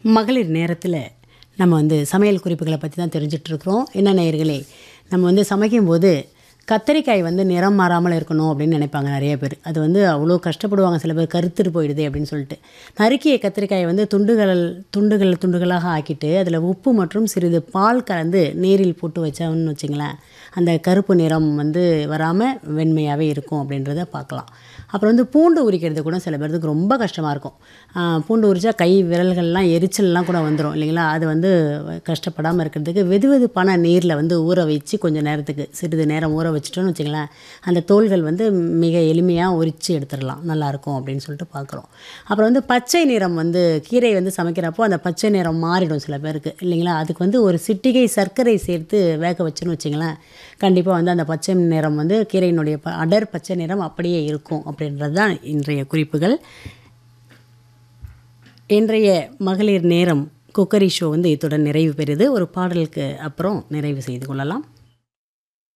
மகளிர் நேரத்தில் நம்ம வந்து சமையல் குறிப்புகளை பற்றி தான் தெரிஞ்சிட்ருக்குறோம் என்ன நேயர்களே நம்ம வந்து சமைக்கும்போது கத்தரிக்காய் வந்து நிறம் மாறாமல் இருக்கணும் அப்படின்னு நினைப்பாங்க நிறைய பேர் அது வந்து அவ்வளோ கஷ்டப்படுவாங்க சில பேர் கருத்துட்டு போயிடுது அப்படின்னு சொல்லிட்டு நறுக்கிய கத்திரிக்காயை வந்து துண்டுகள் துண்டுகள் துண்டுகளாக ஆக்கிட்டு அதில் உப்பு மற்றும் சிறிது பால் கலந்து நீரில் போட்டு வச்சோம்னு வச்சிங்களேன் அந்த கருப்பு நிறம் வந்து வராமல் வெண்மையாகவே இருக்கும் அப்படின்றத பார்க்கலாம் அப்புறம் வந்து பூண்டு உரிக்கிறது கூட சில பேருக்கு ரொம்ப கஷ்டமாக இருக்கும் ஆஹ் பூண்டு உரிச்சா கை விரல்கள்லாம் எரிச்சல்லாம் கூட வந்துடும் இல்லைங்களா அது வந்து கஷ்டப்படாமல் இருக்கிறதுக்கு வெது வெதுப்பான நீரில் வந்து ஊற வச்சு கொஞ்சம் நேரத்துக்கு சிறிது நேரம் ஊற வச்சிட்டோன்னு வச்சுங்களேன் அந்த தோல்கள் வந்து மிக எளிமையாக உரித்து எடுத்துடலாம் நல்லாயிருக்கும் அப்படின்னு சொல்லிட்டு பார்க்குறோம் அப்புறம் வந்து பச்சை நிறம் வந்து கீரை வந்து சமைக்கிறப்போ அந்த பச்சை நிறம் மாறிடும் சில பேருக்கு இல்லைங்களா அதுக்கு வந்து ஒரு சிட்டிகை சர்க்கரை சேர்த்து வேக வச்சுன்னு வச்சிங்களேன் கண்டிப்பாக வந்து அந்த பச்சை நிறம் வந்து கீரையினுடைய ப அடர் பச்சை நிறம் அப்படியே இருக்கும் அப்படின்றது தான் இன்றைய குறிப்புகள் இன்றைய மகளிர் நேரம் குக்கரி ஷோ வந்து இத்துடன் நிறைவு பெறுது ஒரு பாடலுக்கு அப்புறம் நிறைவு செய்து கொள்ளலாம்